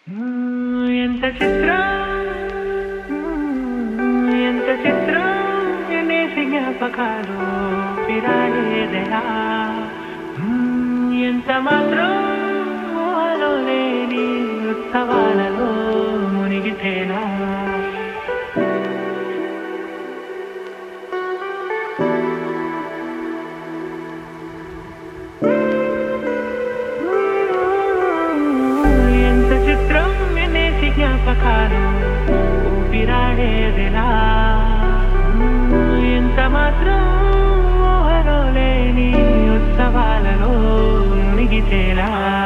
ఎంత చిత్రం ఎంత చిత్రం ఎన్నేసి జ్ఞాపకాలు పిరాడేదయా ఎంత మాత్రం ఊహలో లేని ఉత్సవాలలో మునిగితేనా ఎంత చిత్రం వినేసి జ్ఞాపకాలు ఊపిరాడేదిలా ఎంత మాత్రం ఊహలో లేని ఉత్సవాలలో మునిగితేలా